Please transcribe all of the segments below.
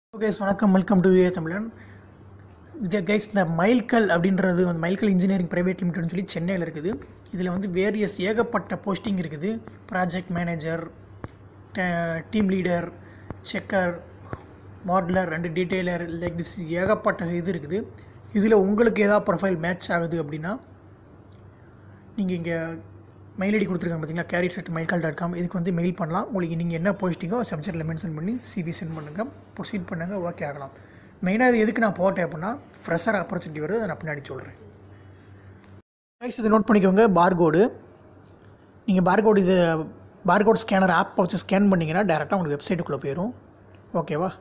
guys வணக்கம் welcome to ஏ தமிழன் guys இந்த மைல்கல் அப்படின்றது வந்து மைல்கல் இன்ஜினியரிங் ப்ரைவேட் லிமிடெட்னு சொல்லி சென்னையில் இருக்குது இதில் வந்து வேரியஸ் ஏகப்பட்ட போஸ்டிங் இருக்குது project manager team leader checker modeler ரெண்டு டீட்டெயிலர் லைக் திஸ் ஏகப்பட்ட இது இருக்குது இதில் உங்களுக்கு ஏதாவது ப்ரொஃபைல் மேட்ச் ஆகுது அப்படின்னா நீங்கள் இங்கே மெயில் ஐடி கொடுத்துருக்காங்க பார்த்தீங்களா கேரி செட் மைல்கால் டாட் காம் இதுக்கு வந்து மெயில் பண்ணலாம் உங்களுக்கு நீங்கள் என்ன போஸ்டிங்கோ சப்ஜெக்டில் மென்ஷன் பண்ணி சிவி சென்ட் பண்ணுங்கள் ப்ரொசீட் பண்ணுங்கள் ஓகே ஆகலாம் மெயினாக இது எதுக்கு நான் போட்டேன் அப்படின்னா ஃப்ரெஷர் ஆப்பர்ச்சுனிட்டி வருது அதை நான் பின்னாடி சொல்கிறேன் கைஸ் இதை நோட் பண்ணிக்கோங்க பார்கோடு நீங்கள் பார்கோடு இது பார்கோட் ஸ்கேனர் ஆப்பை வச்சு ஸ்கேன் பண்ணிங்கன்னா டேரெக்டாக உங்களுக்கு வெப்சைட்டுக்குள்ளே போயிடும் ஓகேவா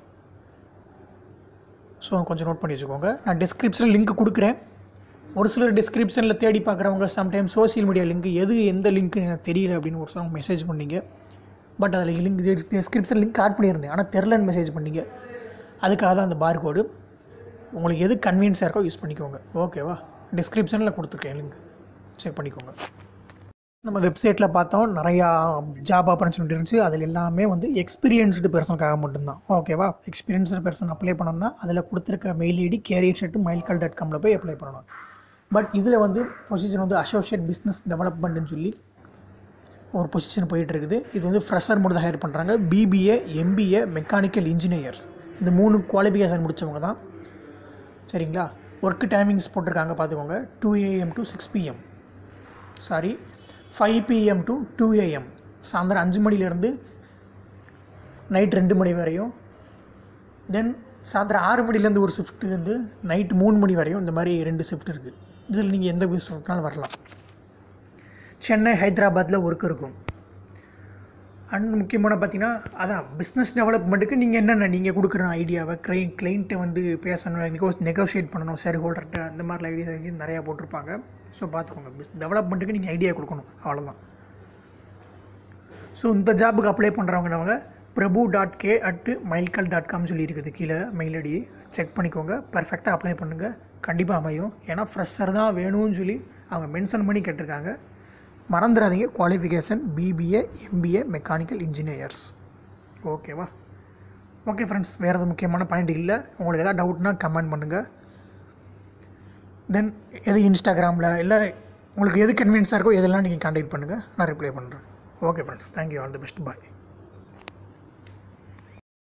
ஸோ கொஞ்சம் நோட் பண்ணி வச்சுக்கோங்க நான் டிஸ்கிரிப்ஷனில் லிங்க் கொடுக்குறேன் ஒரு சிலர் டிஸ்கிரிப்ஷனில் தேடி பார்க்குறவங்க சம்டைம் சோஷியல் மீடியா லிங்க் எது எந்த லிங்க் எனக்கு தெரியல அப்படின்னு ஒரு சிலவங்க மெசேஜ் பண்ணீங்க பட் அதில் லிங்க் டிஸ்கிரிப்ஷன் லிங்க் ஆட் பண்ணியிருந்தேன் ஆனால் தெரிலன்னு மெசேஜ் பண்ணீங்க அதுக்காக தான் அந்த பார் கோடு உங்களுக்கு எது கன்வீனியன்ஸாக இருக்கோ யூஸ் பண்ணிக்கோங்க ஓகேவா டிஸ்கிரிப்ஷனில் கொடுத்துருக்கேன் லிங்க் செக் பண்ணிக்கோங்க நம்ம வெப்சைட்டில் பார்த்தோம் நிறையா ஜாப் ஆப்பர்ச்சுனிட்டி இருந்துச்சு அதில் எல்லாமே வந்து எக்ஸ்பீரியன்ஸ்டு பர்சனுக்காக மட்டும்தான் ஓகேவா எக்ஸ்பீரியன்ஸ்டு பர்சன் அப்ளை பண்ணோம்னா அதில் கொடுத்துருக்க மெயில் ஐடி கேரியர் ஷெட்டு மைல்கால் டாட் காமில் போய் அப்ளை பண்ணணும் பட் இதில் வந்து பொசிஷன் வந்து அசோசியேட் பிஸ்னஸ் டெவலப்மெண்ட்னு சொல்லி ஒரு பொசிஷன் போயிட்டு இருக்குது இது வந்து ஃப்ரெஷர் மட்டும் தான் ஹையர் பண்ணுறாங்க பிபிஏ எம்பிஏ மெக்கானிக்கல் இன்ஜினியர்ஸ் இந்த மூணு குவாலிஃபிகேஷன் முடித்தவங்க தான் சரிங்களா ஒர்க் டைமிங்ஸ் போட்டிருக்காங்க பார்த்துக்கோங்க two AM to six PM sorry five PM to two AM சாயந்தரம் அஞ்சு மணிலேருந்து நைட் ரெண்டு மணி வரையும் தென் சாயந்தரம் ஆறு மணிலேருந்து ஒரு ஷிஃப்ட்டு வந்து நைட் மூணு மணி வரையும் இந்த மாதிரி ரெண்டு ஷிஃப்ட் இருக்குது இதில் நீங்கள் எந்த ஷிஃப்ட்னாலும் வரலாம் சென்னை ஹைதராபாத்தில் ஒர்க் இருக்கும் அண்ட் முக்கியமான பார்த்தீங்கன்னா அதான் பிஸ்னஸ் டெவலப்மெண்ட்டுக்கு நீங்கள் என்னென்ன நீங்கள் கொடுக்குற ஐடியாவை க்ளை கிளைண்ட்டை வந்து பேசணும் நெகோ நெகோஷியேட் பண்ணணும் ஷேர் ஹோல்டர்கிட்ட அந்த மாதிரி ஐடியா நிறையா போட்டிருப்பாங்க ஸோ பார்த்துக்கோங்க பிஸ் டெவலப்மெண்ட்டுக்கு நீங்கள் ஐடியா கொடுக்கணும் அவ்வளோதான் ஸோ இந்த ஜாபுக்கு அப்ளை பண்ணுறவங்க பிரபு டாட் கே அட்டு மைல்கல் டாட் காம் சொல்லி இருக்குது கீழே மெயில் ஐடி செக் பண்ணிக்கோங்க பர்ஃபெக்டாக அப்ளை பண்ணுங்கள் கண்டிப்பாக அமையும் ஏன்னா ஃப்ரெஷர் தான் வேணும்னு சொல்லி அவங்க மென்ஷன் பண்ணி கேட்டிருக்காங்க மறந்துடாதீங்க qualification BBA MBA mechanical engineers ஓகேவா ஓகே ஃப்ரெண்ட்ஸ் வேறு எதுவும் முக்கியமான பாயிண்ட் இல்லை உங்களுக்கு எதாவது டவுட்னா கமெண்ட் பண்ணுங்கள் தென் எது இன்ஸ்டாகிராமில் இல்லை உங்களுக்கு எது கன்வீனியன்ஸாக இருக்கோ எதெல்லாம் நீங்கள் கான்டாக்ட் பண்ணுங்கள் நான் ரிப்ளை பண்ணுறேன் okay friends thank you all the best bye